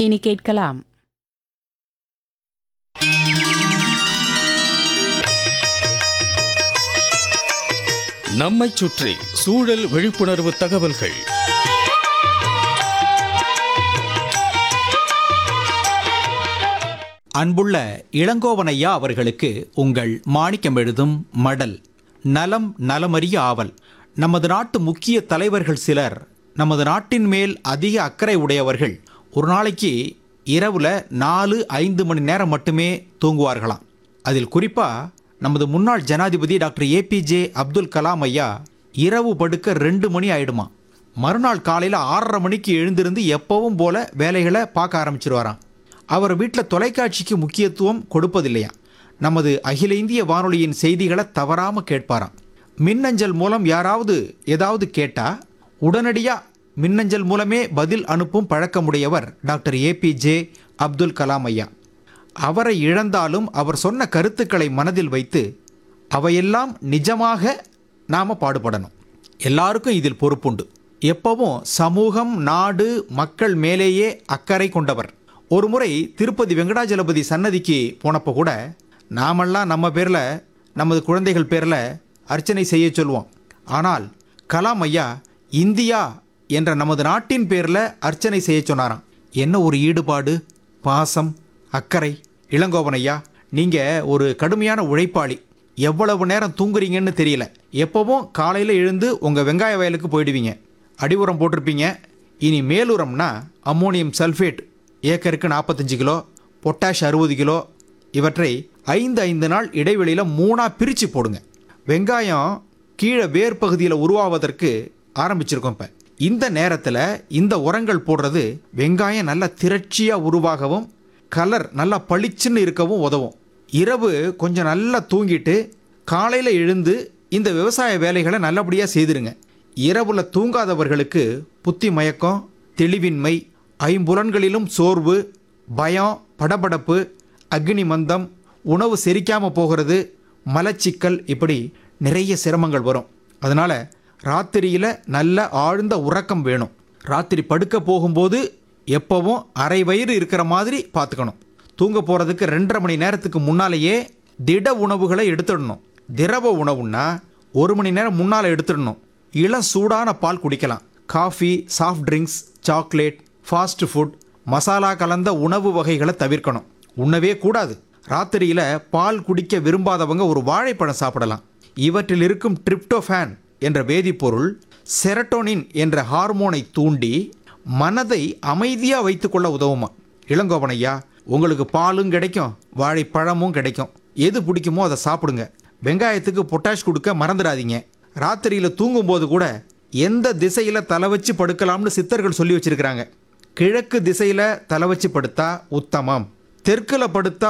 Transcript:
இனி கேட்கலாம் நம்மைச் சுற்றி சூழல் விழிப்புணர்வு தகவல்கள் அன்புள்ள இளங்கோவனையா அவர்களுக்கு உங்கள் மாணிக்கம் எழுதும் மடல் நலம் நலமறிய ஆவல் நமது நாட்டு முக்கிய தலைவர்கள் சிலர் நமது நாட்டின் மேல் அதிக அக்கறை உடையவர்கள் ஒரு நாளைக்கு இரவுல நாலு ஐந்து மணி நேரம் மட்டுமே தூங்குவார்களாம் அதில் குறிப்பாக நமது முன்னாள் ஜனாதிபதி டாக்டர் ஏபிஜே அப்துல் கலாம் ஐயா இரவு படுக்க ரெண்டு மணி ஆயிடுமா மறுநாள் காலையில் ஆறரை மணிக்கு எழுந்திருந்து எப்பவும் போல வேலைகளை பார்க்க ஆரம்பிச்சிருவாராம் அவர் வீட்டில் தொலைக்காட்சிக்கு முக்கியத்துவம் கொடுப்பதில்லையா நமது அகில இந்திய வானொலியின் செய்திகளை தவறாமல் கேட்பாராம் மின்னஞ்சல் மூலம் யாராவது ஏதாவது கேட்டா உடனடியாக மின்னஞ்சல் மூலமே பதில் அனுப்பும் பழக்கமுடையவர் டாக்டர் ஏபிஜே அப்துல் கலாம் ஐயா அவரை இழந்தாலும் அவர் சொன்ன கருத்துக்களை மனதில் வைத்து அவையெல்லாம் நிஜமாக நாம பாடுபடணும் எல்லாருக்கும் இதில் பொறுப்புண்டு எப்பவும் சமூகம் நாடு மக்கள் மேலேயே அக்கறை கொண்டவர் ஒரு முறை திருப்பதி வெங்கடாஜலபதி சன்னதிக்கு போனப்போ கூட நாமெல்லாம் நம்ம பேரில் நமது குழந்தைகள் பேரில் அர்ச்சனை செய்ய சொல்லுவோம் ஆனால் கலாம் ஐயா இந்தியா என்ற நமது நாட்டின் பேரில் அர்ச்சனை செய்ய சொன்னாராம் என்ன ஒரு ஈடுபாடு பாசம் அக்கறை இளங்கோவன் ஐயா நீங்கள் ஒரு கடுமையான உழைப்பாளி எவ்வளவு நேரம் தூங்குறீங்கன்னு தெரியல எப்பவும் காலையில் எழுந்து உங்கள் வெங்காய வயலுக்கு போயிடுவீங்க அடி உரம் போட்டிருப்பீங்க இனி மேலுரம்னா அம்மோனியம் சல்ஃபேட் ஏக்கருக்கு நாற்பத்தஞ்சு கிலோ பொட்டாஷ் அறுபது கிலோ இவற்றை ஐந்து ஐந்து நாள் இடைவெளியில் மூணாக பிரித்து போடுங்க வெங்காயம் கீழே வேர் பகுதியில் உருவாவதற்கு ஆரம்பிச்சிருக்கோம் இப்போ இந்த நேரத்தில் இந்த உரங்கள் போடுறது வெங்காயம் நல்லா திரட்சியாக உருவாகவும் கலர் நல்லா பளிச்சுன்னு இருக்கவும் உதவும் இரவு கொஞ்சம் நல்லா தூங்கிட்டு காலையில் எழுந்து இந்த விவசாய வேலைகளை நல்லபடியாக செய்திருங்க இரவுல தூங்காதவர்களுக்கு புத்தி மயக்கம் தெளிவின்மை ஐம்புலன்களிலும் சோர்வு பயம் படபடப்பு அக்னி மந்தம் உணவு செரிக்காமல் போகிறது மலச்சிக்கல் இப்படி நிறைய சிரமங்கள் வரும் அதனால் ராத்திரியில் நல்ல ஆழ்ந்த உறக்கம் வேணும் ராத்திரி படுக்க போகும்போது எப்பவும் அரை வயிறு இருக்கிற மாதிரி பார்த்துக்கணும் தூங்க போகிறதுக்கு ரெண்டரை மணி நேரத்துக்கு முன்னாலேயே திட உணவுகளை எடுத்துடணும் திரவ உணவுன்னா ஒரு மணி நேரம் முன்னால் எடுத்துடணும் இளம் சூடான பால் குடிக்கலாம் coffee soft drinks chocolate fast food masala கலந்த உணவு வகைகளை தவிர்க்கணும் உண்ணவே கூடாது ராத்திரியில் பால் குடிக்க விரும்பாதவங்க ஒரு வாழைப்பழம் சாப்பிடலாம் இவற்றில் இருக்கும் ட்ரிப்டோஃபேன் என்ற வேதிப்பொருள் செரட்டோனின் என்ற ஹார்மோனை தூண்டி மனதை அமைதியாக வைத்துக்கொள்ள உதவுமா இளங்கோவனையா உங்களுக்கு பாலும் கிடைக்கும் வாழைப்பழமும் கிடைக்கும் எது பிடிக்குமோ அதை சாப்பிடுங்க வெங்காயத்துக்கு பொட்டாஷ் கொடுக்க மறந்துடாதீங்க ராத்திரியில் தூங்கும்போது கூட எந்த திசையில் தலை வச்சு படுக்கலாம்னு சித்தர்கள் சொல்லி வச்சிருக்கிறாங்க கிழக்கு திசையில் தலை வச்சு படுத்தா உத்தமம் தெற்குல படுத்தா